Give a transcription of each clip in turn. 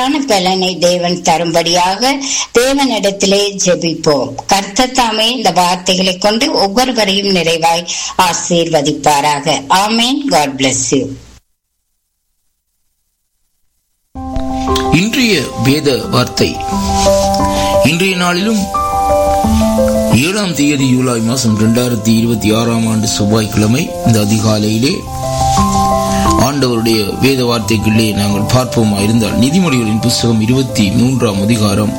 மேலான பலனை தேவன் தரும்படியாக தேவனிடத்திலே ஜெபிப்போம் கர்த்தர் தாமே இந்த வார்த்தைகளை கொண்டு ஒவ்வொருவரையும் நிறைவாய் ஆசீர்வதிப்பாராக ஆமேன் காட் பிளஸ் யூ இன்றைய வேத வார்த்தை இன்றைய நாளிலும் ஏழாம் தேதி ஜூலை மாதம் இரண்டாயிரத்தி இருபத்தி ஆறாம் ஆண்டு செவ்வாய்க்கிழமை இந்த அதிகாலையிலே ஆண்டவருடைய வேத வார்த்தைக்குள்ளே நாங்கள் பார்ப்போமா இருந்தால் நிதிமொழிகளின் புஸ்தகம் இருபத்தி மூன்றாம் அதிகாரம்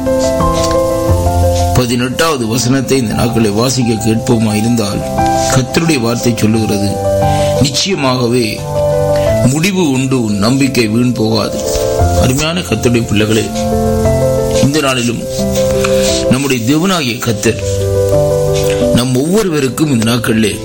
பதினெட்டாவது வசனத்தை இந்த நாட்களை வாசிக்க கேட்போமா இருந்தால் கத்தருடைய வார்த்தை சொல்லுகிறது நிச்சயமாகவே முடிவு உண்டு உன் நம்பிக்கை வீண் போகாது அருமையான கத்தருடைய பிள்ளைகளே இந்த நாளிலும் நம்முடைய தேவனாகிய கத்தர் நம் ஒவ்வொருவருக்கும் இந்த நாட்களிலே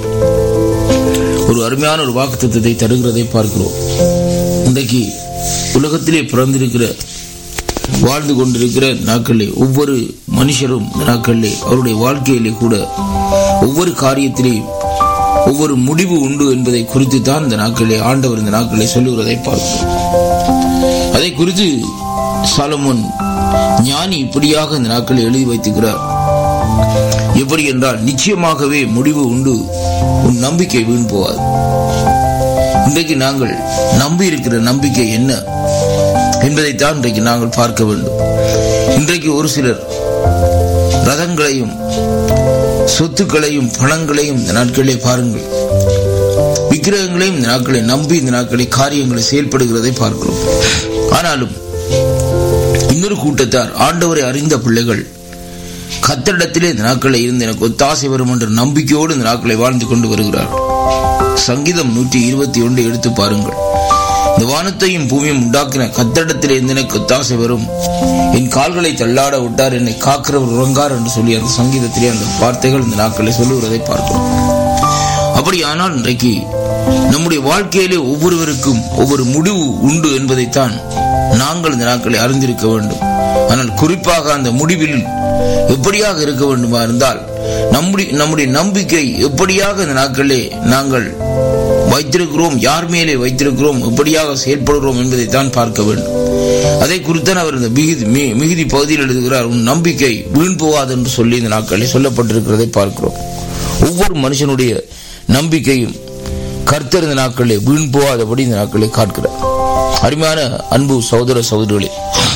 ஒரு அருமையான ஒரு வாக்கு தத்துவத்தை தருகிறதை பார்க்கிறோம் இன்றைக்கு உலகத்திலே பிறந்திருக்கிற வாழ்ந்து கொண்டிருக்கிற நாட்களிலே ஒவ்வொரு மனுஷரும் இந்த நாட்களிலே அவருடைய வாழ்க்கையிலே கூட ஒவ்வொரு காரியத்திலேயும் ஒவ்வொரு முடிவு உண்டு என்பதை குறித்து தான் இந்த நாட்களிலே ஆண்டவர் இந்த நாட்களிலே சொல்லுகிறதை பார்க்கிறோம் அதை குறித்து சாலமோன் ஞானி இப்படியாக இந்த நாட்களில் எழுதி வைத்துக்கிறார் எப்படி என்றால் நிச்சயமாகவே முடிவு உண்டு உன் நம்பிக்கை வீண் போகாது இன்றைக்கு நாங்கள் நம்பி இருக்கிற நம்பிக்கை என்ன என்பதைத்தான் இன்றைக்கு நாங்கள் பார்க்க வேண்டும் இன்றைக்கு ஒரு சிலர் ரதங்களையும் சொத்துக்களையும் பணங்களையும் இந்த நாட்களிலே பாருங்கள் விக்கிரகங்களையும் இந்த நாட்களை நம்பி இந்த நாட்களை காரியங்களை செயல்படுகிறதை பார்க்கிறோம் ஆனாலும் இன்னொரு கூட்டத்தார் ஆண்டவரை அறிந்த பிள்ளைகள் கத்தரிடத்திலே இந்த நாட்களை இருந்து எனக்கு ஒத்தாசை வரும் என்ற நம்பிக்கையோடு இந்த நாட்களை வாழ்ந்து கொண்டு வருகிறார்கள் சங்கீதம் நூற்றி இருபத்தி ஒன்று எடுத்து பாருங்கள் இந்த வானத்தையும் பூமியும் உண்டாக்கின கத்தரிடத்திலே இருந்து எனக்கு ஒத்தாசை வரும் என் கால்களை தள்ளாட விட்டார் என்னை காக்கிறவர் உறங்கார் என்று சொல்லி அந்த சங்கீதத்திலே அந்த வார்த்தைகள் இந்த நாட்களை சொல்லுகிறதை பார்க்கிறோம் அப்படியானால் இன்றைக்கு நம்முடைய வாழ்க்கையிலே ஒவ்வொருவருக்கும் ஒவ்வொரு முடிவு உண்டு என்பதைத்தான் நாங்கள் இந்த நாட்களை அறிந்திருக்க வேண்டும் ஆனால் குறிப்பாக அந்த முடிவில் எப்படியாக இருக்க வேண்டுமா இருந்தால் நம்முடைய நம்முடைய நம்பிக்கை எப்படியாக இந்த நாட்களே நாங்கள் வைத்திருக்கிறோம் யார் மேலே வைத்திருக்கிறோம் எப்படியாக செயல்படுகிறோம் என்பதைத்தான் பார்க்க வேண்டும் அதை குறித்தான் அவர் இந்த மிகுதி மிகுதி பகுதியில் எழுதுகிறார் உன் நம்பிக்கை வீண் போகாது என்று சொல்லி இந்த நாட்களில் சொல்லப்பட்டிருக்கிறதை பார்க்கிறோம் ஒவ்வொரு மனுஷனுடைய நம்பிக்கையும் கர்த்தர் இந்த நாட்களிலே வீண் போகாதபடி இந்த நாட்களை காட்கிறார் அருமையான அன்பு சகோதர சகோதரிகளே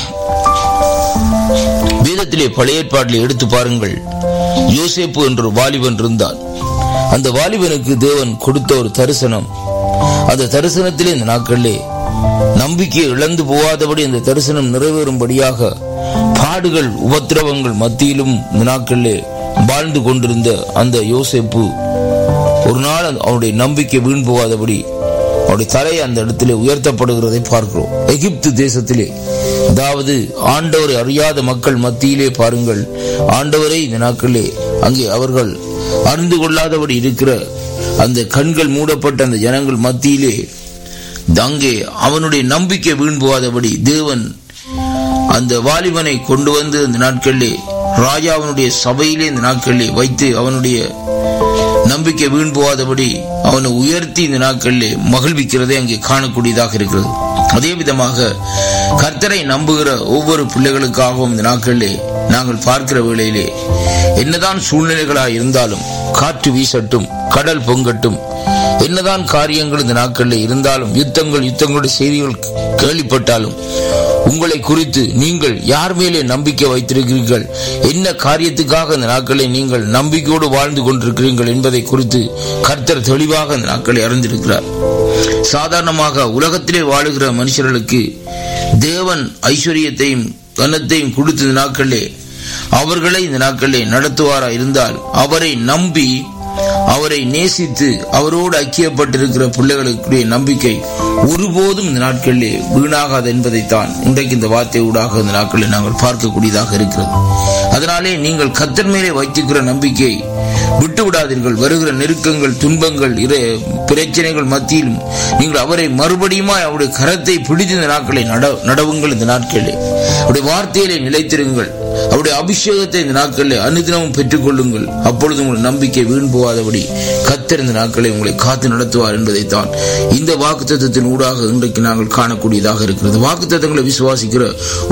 வேதத்திலே பழைய ஏற்பாட்டிலே எடுத்து பாருங்கள் யோசேப்பு என்ற வாலிபன் இருந்தான் அந்த வாலிபனுக்கு தேவன் கொடுத்த ஒரு தரிசனம் அந்த தரிசனத்திலே இந்த நாட்களிலே நம்பிக்கையை இழந்து போகாதபடி அந்த தரிசனம் நிறைவேறும்படியாக பாடுகள் உபத்திரவங்கள் மத்தியிலும் இந்த நாட்களிலே வாழ்ந்து கொண்டிருந்த அந்த யோசேப்பு ஒரு நாள் அவனுடைய நம்பிக்கை வீண் போகாதபடி அவருடைய தலை அந்த இடத்திலே உயர்த்தப்படுகிறதை பார்க்கிறோம் எகிப்து தேசத்திலே அதாவது ஆண்டவரை அறியாத மக்கள் மத்தியிலே பாருங்கள் ஆண்டவரை இந்த நாட்களிலே அங்கே அவர்கள் அறிந்து கொள்ளாதபடி இருக்கிற அந்த கண்கள் மூடப்பட்ட அந்த ஜனங்கள் மத்தியிலே அங்கே அவனுடைய நம்பிக்கை வீண் போகாதபடி தேவன் அந்த வாலிபனை கொண்டு வந்து அந்த நாட்களிலே ராஜாவனுடைய சபையிலே இந்த நாட்களிலே வைத்து அவனுடைய நம்பிக்கை வீண் போகாதபடி அவனை உயர்த்தி இந்த நாட்களிலே மகிழ்விக்கிறதை அங்கே காணக்கூடியதாக இருக்கிறது அதே விதமாக கர்த்தரை நம்புகிற ஒவ்வொரு பிள்ளைகளுக்காகவும் இந்த நாட்களிலே நாங்கள் பார்க்கிற வேளையிலே என்னதான் சூழ்நிலைகளாக இருந்தாலும் காற்று வீசட்டும் கடல் பொங்கட்டும் என்னதான் காரியங்கள் இந்த நாட்களில் இருந்தாலும் யுத்தங்கள் யுத்தங்களுடைய செய்திகள் கேள்விப்பட்டாலும் உங்களை குறித்து நீங்கள் யார் மேலே நம்பிக்கை வைத்திருக்கிறீர்கள் என்ன காரியத்துக்காக இந்த நாட்களை நீங்கள் நம்பிக்கையோடு வாழ்ந்து கொண்டிருக்கிறீர்கள் என்பதை குறித்து கர்த்தர் தெளிவாக இந்த நாட்களை அறிந்திருக்கிறார் சாதாரணமாக உலகத்திலே வாழுகிற மனுஷர்களுக்கு தேவன் ஐஸ்வர்யத்தையும் கனத்தையும் கொடுத்த இந்த நாட்களிலே அவர்களை இந்த நாட்களிலே நடத்துவாரா இருந்தால் அவரை நம்பி அவரை நேசித்து அவரோடு ஐக்கியப்பட்டிருக்கிற பிள்ளைகளுக்குரிய நம்பிக்கை ஒருபோதும் இந்த நாட்களிலே வீணாகாது என்பதைத்தான் இன்றைக்கு இந்த வார்த்தை ஊடாக இந்த நாட்களில் நாங்கள் பார்க்கக்கூடியதாக இருக்கிறது அதனாலே நீங்கள் கத்தர் மேலே வைத்திருக்கிற நம்பிக்கை விட்டு விடாதீர்கள் வருகிற நெருக்கங்கள் துன்பங்கள் இர பிரச்சனைகள் மத்தியிலும் நீங்கள் அவரை மறுபடியுமா அவருடைய கரத்தை பிடித்து இந்த நாட்களை நடவுங்கள் இந்த நாட்களிலே அவருடைய வார்த்தையிலே நிலைத்திருங்கள் அவருடைய அபிஷேகத்தை இந்த நாட்களில் அனுதினமும் பெற்றுக் கொள்ளுங்கள் அப்பொழுது உங்கள் நம்பிக்கை வீண் போகாதபடி கத்தர் இந்த நாட்களை உங்களை காத்து நடத்துவார் என்பதைத்தான் இந்த வாக்கு தத்துவத்தின் ஊடாக இன்றைக்கு நாங்கள் காணக்கூடியதாக இருக்கிறது வாக்கு தத்தங்களை விசுவாசிக்கிற